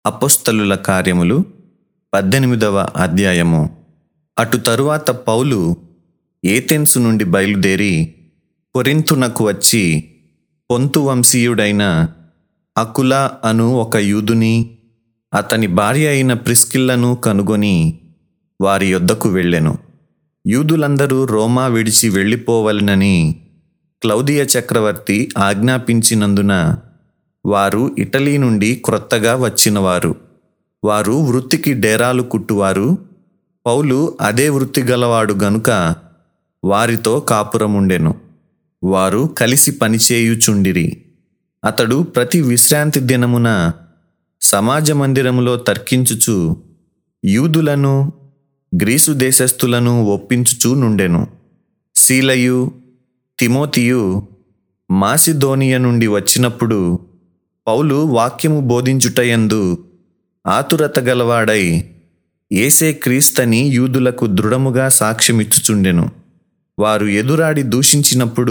అపోస్తలుల కార్యములు పద్దెనిమిదవ అధ్యాయము అటు తరువాత పౌలు ఏథెన్సు నుండి బయలుదేరి కొరింతునకు వచ్చి పొంతు వంశీయుడైన అకుల అను ఒక యూదుని అతని భార్య అయిన ప్రిస్కిల్లను కనుగొని వారి యొద్దకు వెళ్ళెను యూదులందరూ రోమా విడిచి వెళ్ళిపోవలనని క్లౌదియ చక్రవర్తి ఆజ్ఞాపించినందున వారు ఇటలీ నుండి క్రొత్తగా వచ్చినవారు వారు వృత్తికి డేరాలు కుట్టువారు పౌలు అదే వృత్తి గలవాడు గనుక వారితో కాపురముండెను వారు కలిసి పనిచేయుచుండిరి అతడు ప్రతి విశ్రాంతి దినమున సమాజ మందిరములో తర్కించుచు యూదులను గ్రీసు దేశస్థులను ఒప్పించుచూ నుండెను శీలయు తిమోతియు మాసిదోనియ నుండి వచ్చినప్పుడు పౌలు వాక్యము బోధించుటయందు ఆతురత గలవాడై ఏసే క్రీస్తని యూదులకు దృఢముగా సాక్ష్యమిచ్చుచుండెను వారు ఎదురాడి దూషించినప్పుడు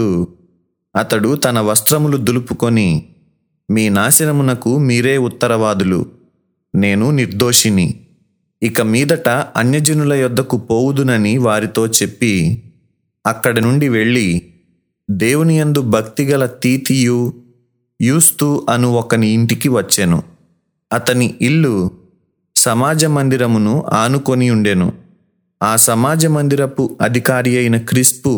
అతడు తన వస్త్రములు దులుపుకొని మీ నాశనమునకు మీరే ఉత్తరవాదులు నేను నిర్దోషిని ఇక మీదట అన్యజనుల యొద్దకు పోవుదునని వారితో చెప్పి అక్కడి నుండి వెళ్ళి దేవుని యందు భక్తిగల తీతియు యూస్తు అను ఒకని ఇంటికి వచ్చెను అతని ఇల్లు సమాజ మందిరమును ఆనుకొని ఉండెను ఆ సమాజ మందిరపు అధికారి అయిన క్రిస్పు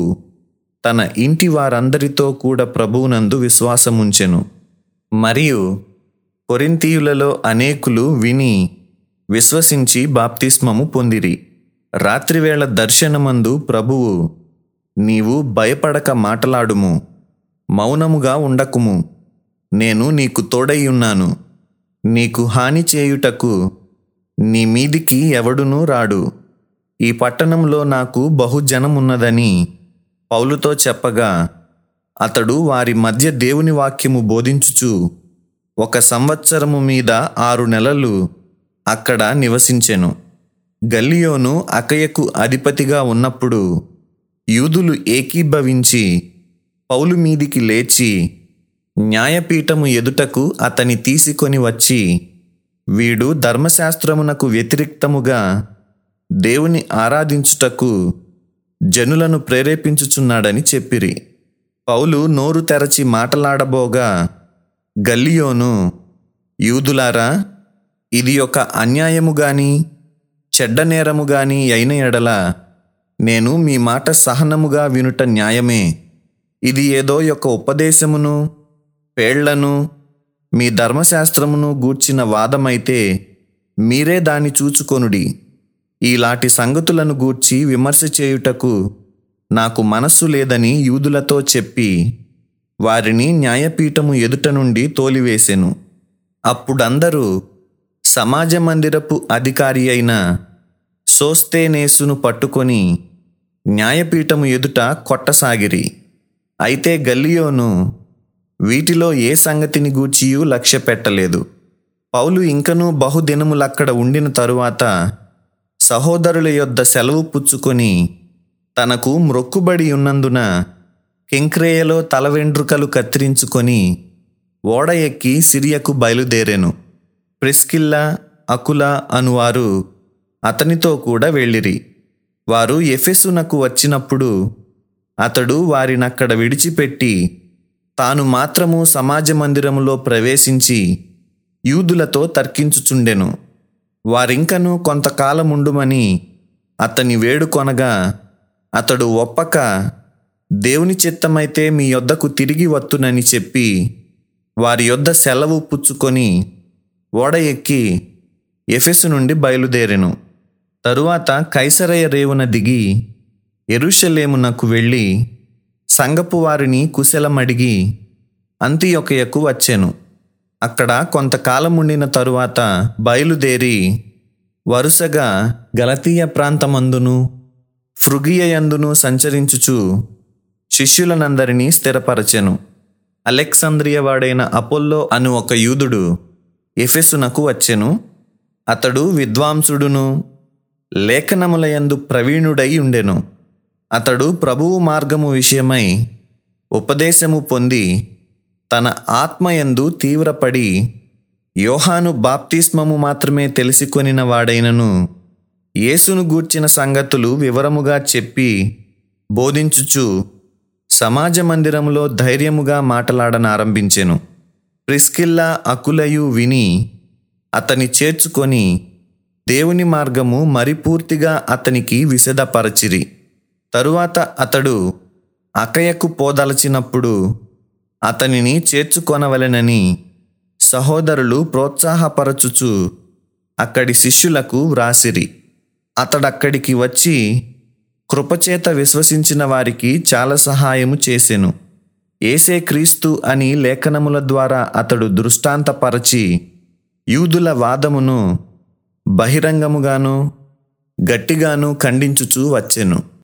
తన ఇంటి వారందరితో కూడా ప్రభువునందు విశ్వాసముంచెను మరియు కొరింతీయులలో అనేకులు విని విశ్వసించి బాప్తిస్మము పొందిరి రాత్రివేళ దర్శనమందు ప్రభువు నీవు భయపడక మాటలాడుము మౌనముగా ఉండకుము నేను నీకు తోడై ఉన్నాను నీకు హాని చేయుటకు నీ మీదికి ఎవడునూ రాడు ఈ పట్టణంలో నాకు బహుజనమున్నదని పౌలుతో చెప్పగా అతడు వారి మధ్య దేవుని వాక్యము బోధించుచు ఒక సంవత్సరము మీద ఆరు నెలలు అక్కడ నివసించెను గల్లియోను అకయకు అధిపతిగా ఉన్నప్పుడు యూదులు ఏకీభవించి పౌలు మీదికి లేచి న్యాయపీఠము ఎదుటకు అతని తీసుకొని వచ్చి వీడు ధర్మశాస్త్రమునకు వ్యతిరిక్తముగా దేవుని ఆరాధించుటకు జనులను ప్రేరేపించుచున్నాడని చెప్పిరి పౌలు నోరు తెరచి మాటలాడబోగా గల్లియోను యూదులారా ఇది ఒక అన్యాయము గాని చెడ్డ నేరము గాని అయిన ఎడల నేను మీ మాట సహనముగా వినుట న్యాయమే ఇది ఏదో యొక్క ఉపదేశమును పేళ్లను మీ ధర్మశాస్త్రమును గూర్చిన వాదమైతే మీరే దాన్ని చూచుకొనుడి ఈలాంటి సంగతులను గూర్చి విమర్శ చేయుటకు నాకు మనస్సు లేదని యూదులతో చెప్పి వారిని న్యాయపీఠము ఎదుట నుండి తోలివేసెను అప్పుడందరూ సమాజ మందిరపు అధికారి అయిన సోస్తేనేసును పట్టుకొని న్యాయపీఠము ఎదుట కొట్టసాగిరి అయితే గల్లియోను వీటిలో ఏ సంగతిని గూర్చియూ లక్ష్య పెట్టలేదు పౌలు ఇంకనూ బహుదినములక్కడ ఉండిన తరువాత సహోదరుల యొద్ద సెలవు పుచ్చుకొని తనకు మ్రొక్కుబడి ఉన్నందున కెంక్రేయలో తల వెంట్రుకలు కత్తిరించుకొని ఓడ ఎక్కి సిరియకు బయలుదేరెను ప్రిస్కిల్లా అకుల అనువారు అతనితో కూడా వెళ్ళిరి వారు ఎఫెసునకు వచ్చినప్పుడు అతడు వారినక్కడ విడిచిపెట్టి తాను మాత్రము సమాజ మందిరములో ప్రవేశించి యూదులతో తర్కించుచుండెను వారింకను కొంతకాలముండుమని అతని వేడుకొనగా అతడు ఒప్పక దేవుని చిత్తమైతే మీ యొద్దకు తిరిగి వత్తునని చెప్పి వారి యొద్ద సెలవు పుచ్చుకొని ఓడ ఎక్కి ఎఫెసు నుండి బయలుదేరెను తరువాత కైసరయ రేవున దిగి ఎరుషలేమునకు వెళ్ళి సంగపు వారిని కుశలమడిగి అంతియొకయకు వచ్చెను అక్కడ కొంతకాలం ఉండిన తరువాత బయలుదేరి వరుసగా గలతీయ ప్రాంతమందును ఫ్రుగియయందును సంచరించుచు శిష్యులనందరినీ స్థిరపరచెను అలెక్సాంద్రియ వాడైన అపోల్లో అను ఒక యూదుడు ఎఫెసునకు వచ్చెను అతడు విద్వాంసుడును లేఖనములయందు ప్రవీణుడై ఉండెను అతడు ప్రభువు మార్గము విషయమై ఉపదేశము పొంది తన ఆత్మయందు తీవ్రపడి యోహాను బాప్తిస్మము మాత్రమే తెలిసికొనిన వాడైనను యేసును గూర్చిన సంగతులు వివరముగా చెప్పి బోధించుచు సమాజ మందిరములో ధైర్యముగా మాటలాడనారంభించెను ప్రిస్కిల్లా అకులయు విని అతని చేర్చుకొని దేవుని మార్గము మరిపూర్తిగా అతనికి విశదపరచిరి తరువాత అతడు అకయకు పోదలచినప్పుడు అతనిని చేర్చుకొనవలెనని సహోదరులు ప్రోత్సాహపరచుచు అక్కడి శిష్యులకు వ్రాసిరి అతడక్కడికి వచ్చి కృపచేత విశ్వసించిన వారికి చాలా సహాయము చేసెను ఏసే క్రీస్తు అని లేఖనముల ద్వారా అతడు దృష్టాంతపరచి యూదుల వాదమును బహిరంగముగాను గట్టిగాను ఖండించుచూ వచ్చెను